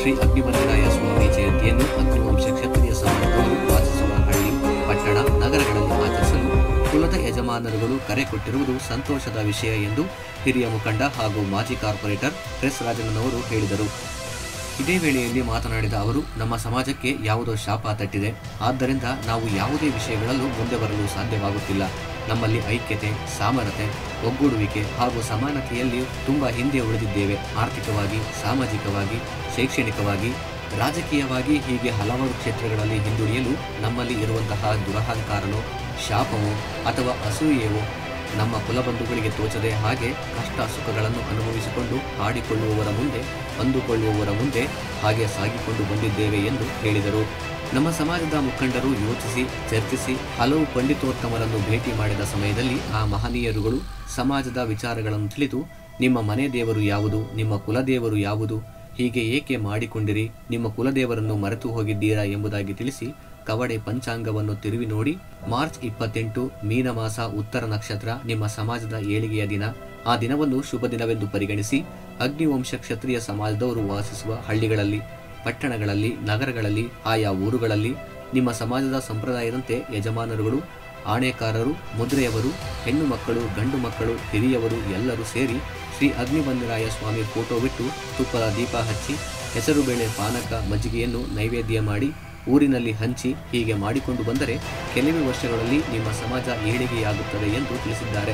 ಶ್ರೀ ಅಗ್ನಿಮಂದಿರಾಯ ಸ್ವಾಮಿ ಜಯಂತಿಯನ್ನು ಅಗ್ನಿವಂಶ ಕ್ಷತ್ರಿಯ ಸಮಾಜದವರು ವಾಸಿಸುವ ಹಳ್ಳಿ ಪಟ್ಟಣ ನಗರಗಳಲ್ಲಿ ಆಚರಿಸಲು ಕುಲದ ಯಜಮಾನರುಗಳು ಕರೆ ಕೊಟ್ಟಿರುವುದು ಸಂತೋಷದ ವಿಷಯ ಎಂದು ಹಿರಿಯ ಮುಖಂಡ ಹಾಗೂ ಮಾಜಿ ಕಾರ್ಪೊರೇಟರ್ ಎಸ್ ರಾಜಣ್ಣನವರು ಹೇಳಿದರು ಇದೇ ವೇಳೆಯಲ್ಲಿ ಮಾತನಾಡಿದ ಅವರು ನಮ್ಮ ಸಮಾಜಕ್ಕೆ ಯಾವುದೋ ಶಾಪ ತಟ್ಟಿದೆ ಆದ್ದರಿಂದ ನಾವು ಯಾವುದೇ ವಿಷಯಗಳಲ್ಲೂ ಮುಂದೆ ಬರಲು ಸಾಧ್ಯವಾಗುತ್ತಿಲ್ಲ ನಮ್ಮಲ್ಲಿ ಐಕ್ಯತೆ ಸಾಮರತೆ ಒಗ್ಗೂಡುವಿಕೆ ಹಾಗೂ ಸಮಾನತೆಯಲ್ಲಿ ತುಂಬ ಹಿಂದೆ ಉಳಿದಿದ್ದೇವೆ ಆರ್ಥಿಕವಾಗಿ ಸಾಮಾಜಿಕವಾಗಿ ಶೈಕ್ಷಣಿಕವಾಗಿ ರಾಜಕೀಯವಾಗಿ ಹೀಗೆ ಹಲವಾರು ಕ್ಷೇತ್ರಗಳಲ್ಲಿ ಹಿಂದುಳಿಯಲು ನಮ್ಮಲ್ಲಿ ಇರುವಂತಹ ದುರಹಂಕಾರನೋ ಶಾಪವೋ ಅಥವಾ ಅಸೂಯೆಯೋ ನಮ್ಮ ಕುಲಬಂಧುಗಳಿಗೆ ತೋಚದೆ ಹಾಗೆ ಕಷ್ಟ ಸುಖಗಳನ್ನು ಅನುಭವಿಸಿಕೊಂಡು ಆಡಿಕೊಳ್ಳುವವರ ಮುಂದೆ ಅಂದುಕೊಳ್ಳುವವರ ಮುಂದೆ ಹಾಗೆ ಸಾಗಿಕೊಂಡು ಬಂದಿದ್ದೇವೆ ಎಂದು ಹೇಳಿದರು ನಮ್ಮ ಸಮಾಜದ ಮುಖಂಡರು ಯೋಚಿಸಿ ಚರ್ಚಿಸಿ ಹಲವು ಪಂಡಿತೋತ್ತಮರನ್ನು ಭೇಟಿ ಮಾಡಿದ ಸಮಯದಲ್ಲಿ ಆ ಮಹನೀಯರುಗಳು ಸಮಾಜದ ವಿಚಾರಗಳನ್ನು ತಿಳಿದು ನಿಮ್ಮ ಮನೆ ದೇವರು ಯಾವುದು ನಿಮ್ಮ ಕುಲದೇವರು ಯಾವುದು ಹೀಗೆ ಏಕೆ ಮಾಡಿಕೊಂಡಿರಿ ನಿಮ್ಮ ಕುಲದೇವರನ್ನು ಮರೆತು ಹೋಗಿದ್ದೀರಾ ಎಂಬುದಾಗಿ ತಿಳಿಸಿ ಕವಡೆ ಪಂಚಾಂಗವನ್ನು ತಿರುವಿ ನೋಡಿ ಮಾರ್ಚ್ ಇಪ್ಪತ್ತೆಂಟು ಮೀನಮಾಸ ಉತ್ತರ ನಕ್ಷತ್ರ ನಿಮ್ಮ ಸಮಾಜದ ಏಳಿಗೆಯ ದಿನ ಆ ದಿನವನ್ನು ಶುಭ ದಿನವೆಂದು ಪರಿಗಣಿಸಿ ಅಗ್ನಿವಂಶ ಕ್ಷತ್ರಿಯ ಸಮಾಜದವರು ವಾಸಿಸುವ ಹಳ್ಳಿಗಳಲ್ಲಿ ಪಟ್ಟಣಗಳಲ್ಲಿ ನಗರಗಳಲ್ಲಿ ಆಯಾ ಊರುಗಳಲ್ಲಿ ನಿಮ್ಮ ಸಮಾಜದ ಸಂಪ್ರದಾಯದಂತೆ ಯಜಮಾನರುಗಳು ಆಣೆಕಾರರು ಮುದ್ರೆಯವರು ಹೆಣ್ಣು ಮಕ್ಕಳು ಗಂಡು ಮಕ್ಕಳು ಹಿರಿಯವರು ಎಲ್ಲರೂ ಸೇರಿ ಶ್ರೀ ಅಗ್ನಿಬಂಧರಾಯ ಸ್ವಾಮಿ ಫೋಟೋ ಬಿಟ್ಟು ತುಪ್ಪದ ದೀಪ ಹಚ್ಚಿ ಹೆಸರುಬೇಳೆ ಪಾನಕ ಮಜ್ಜಿಗೆಯನ್ನು ನೈವೇದ್ಯ ಮಾಡಿ ಊರಿನಲ್ಲಿ ಹಂಚಿ ಹೀಗೆ ಮಾಡಿಕೊಂಡು ಬಂದರೆ ಕೆಲವೇ ವರ್ಷಗಳಲ್ಲಿ ನಿಮ್ಮ ಸಮಾಜ ಏಳಿಗೆಯಾಗುತ್ತದೆ ಎಂದು ತಿಳಿಸಿದ್ದಾರೆ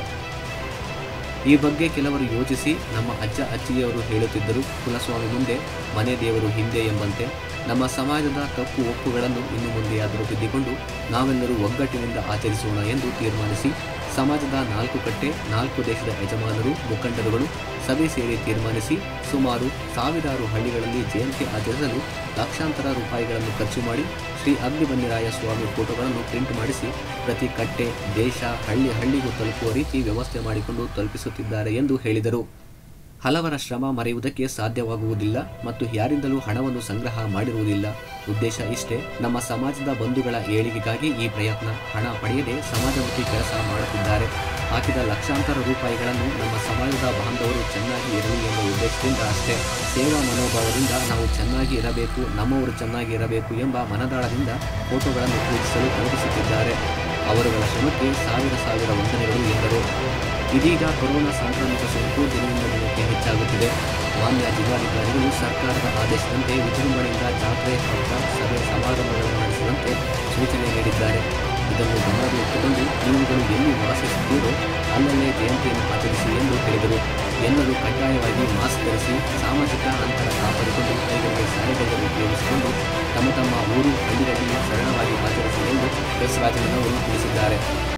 ಈ ಬಗ್ಗೆ ಕೆಲವರು ಯೋಚಿಸಿ ನಮ್ಮ ಅಜ್ಜ ಅಜ್ಜಿಯವರು ಹೇಳುತ್ತಿದ್ದರು ಕುಲಸ್ವಾಮಿ ಮುಂದೆ ಮನೆ ದೇವರು ಹಿಂದೆ ಎಂಬಂತೆ ನಮ್ಮ ಸಮಾಜದ ತಪ್ಪು ಒಪ್ಪುಗಳನ್ನು ಇನ್ನು ಮುಂದೆಯಾದರೂ ತಿದ್ದಿಕೊಂಡು ನಾವೆಲ್ಲರೂ ಒಗ್ಗಟ್ಟಿನಿಂದ ಆಚರಿಸೋಣ ಎಂದು ತೀರ್ಮಾನಿಸಿ ಸಮಾಜದ ನಾಲ್ಕು ಕಟ್ಟೆ ನಾಲ್ಕು ದೇಶದ ಯಜಮಾನರು ಮುಖಂಡರುಗಳು ಸಭೆ ಸೇರಿ ತೀರ್ಮಾನಿಸಿ ಸುಮಾರು ಸಾವಿರಾರು ಹಳ್ಳಿಗಳಲ್ಲಿ ಜಯಂತಿ ಆಚರಿಸಲು ಲಕ್ಷಾಂತರ ರೂಪಾಯಿಗಳನ್ನು ಖರ್ಚು ಮಾಡಿ ಶ್ರೀ ಅಗ್ನಿಬನ್ನಿರಾಯ ಸ್ವಾಮಿ ಫೋಟೋಗಳನ್ನು ಪ್ರಿಂಟ್ ಮಾಡಿಸಿ ಪ್ರತಿ ಕಟ್ಟೆ ದೇಶ ಹಳ್ಳಿ ಹಳ್ಳಿಗೂ ತಲುಪುವ ರೀತಿ ವ್ಯವಸ್ಥೆ ಮಾಡಿಕೊಂಡು ತಲುಪಿಸುತ್ತಿದ್ದಾರೆ ಎಂದು ಹೇಳಿದರು ಹಲವರ ಶ್ರಮ ಮರೆಯುವುದಕ್ಕೆ ಸಾಧ್ಯವಾಗುವುದಿಲ್ಲ ಮತ್ತು ಯಾರಿಂದಲೂ ಹಣವನ್ನು ಸಂಗ್ರಹ ಮಾಡಿರುವುದಿಲ್ಲ ಉದ್ದೇಶ ಇಷ್ಟೇ ನಮ್ಮ ಸಮಾಜದ ಬಂಧುಗಳ ಏಳಿಗೆಗಾಗಿ ಈ ಪ್ರಯತ್ನ ಹಣ ಪಡೆಯದೆ ಸಮಾಜಮುಖಿ ಕೆಲಸ ಮಾಡುತ್ತಿದ್ದಾರೆ ಹಾಕಿದ ಲಕ್ಷಾಂತರ ರೂಪಾಯಿಗಳನ್ನು ನಮ್ಮ ಸಮಾಜದ ಬಾಂಧವರು ಚೆನ್ನಾಗಿ ಇರಲಿ ಎಂಬ ಉದ್ದೇಶದಿಂದ ಅಷ್ಟೇ ಸೇವಾ ಮನೋಭಾವದಿಂದ ನಾವು ಚೆನ್ನಾಗಿ ಇರಬೇಕು ನಮ್ಮವರು ಚೆನ್ನಾಗಿ ಇರಬೇಕು ಎಂಬ ಮನದಾಳದಿಂದ ಫೋಟೋಗಳನ್ನು ಪೂಜಿಸಲು ತಲುಪಿಸುತ್ತಿದ್ದಾರೆ ಅವರುಗಳ ಶ್ರಮಕ್ಕೆ ಸಾವಿರ ಸಾವಿರ ವಂದನೆಗಳು ಎಂದರು ಇದೀಗ ಕೊರೋನಾ ಸಾಂಕ್ರಾಮಿಕ ಸೋಂಕು ದಿನದಿಂದ ದಿನಕ್ಕೆ ಹೆಚ್ಚಾಗುತ್ತಿದೆ ಮಾನ್ಯ ಜಿಲ್ಲಾಧಿಕಾರಿಗಳು ಸರ್ಕಾರದ ಆದೇಶದಂತೆ ವಿಜೃಂಭಣೆಯಿಂದ ಜಾತ್ರೆ ಹಬ್ಬ ಸಭೆ ಸಮಾರಂಭಗಳನ್ನು ನಡೆಸುವಂತೆ ಸೂಚನೆ ನೀಡಿದ್ದಾರೆ ಇದನ್ನು ಗಮನದಲ್ಲಿಟ್ಟುಕೊಂಡು ನೀವುಗಳು ಎಲ್ಲಿ ವಾಸಿಸುತ್ತೀರೋ ಅಲ್ಲಲ್ಲೇ ಜಯಂತಿಯನ್ನು ಆಚರಿಸಿ ಎಂದು ಹೇಳಿದರು ಎಲ್ಲರೂ ಕಡ್ಡಾಯವಾಗಿ ಮಾಸ್ಕ್ ಧರಿಸಿ ಸಾಮಾಜಿಕ ಅಂತರ ಕಾಪಾಡಿಕೊಂಡು ಕೈಗಳಿಗೆ ಸ್ಯಾನಿಟೈಸರ್ ಉಪಯೋಗಿಸಿಕೊಂಡು ತಮ್ಮ ತಮ್ಮ ಊರು ಹಳ್ಳಿಗಳಲ್ಲಿ ಸರಳವಾಗಿ ಆಚರಿಸಿ ಎಂದು ಎಸ್ ರಾಜಣ್ಣನವರು ತಿಳಿಸಿದ್ದಾರೆ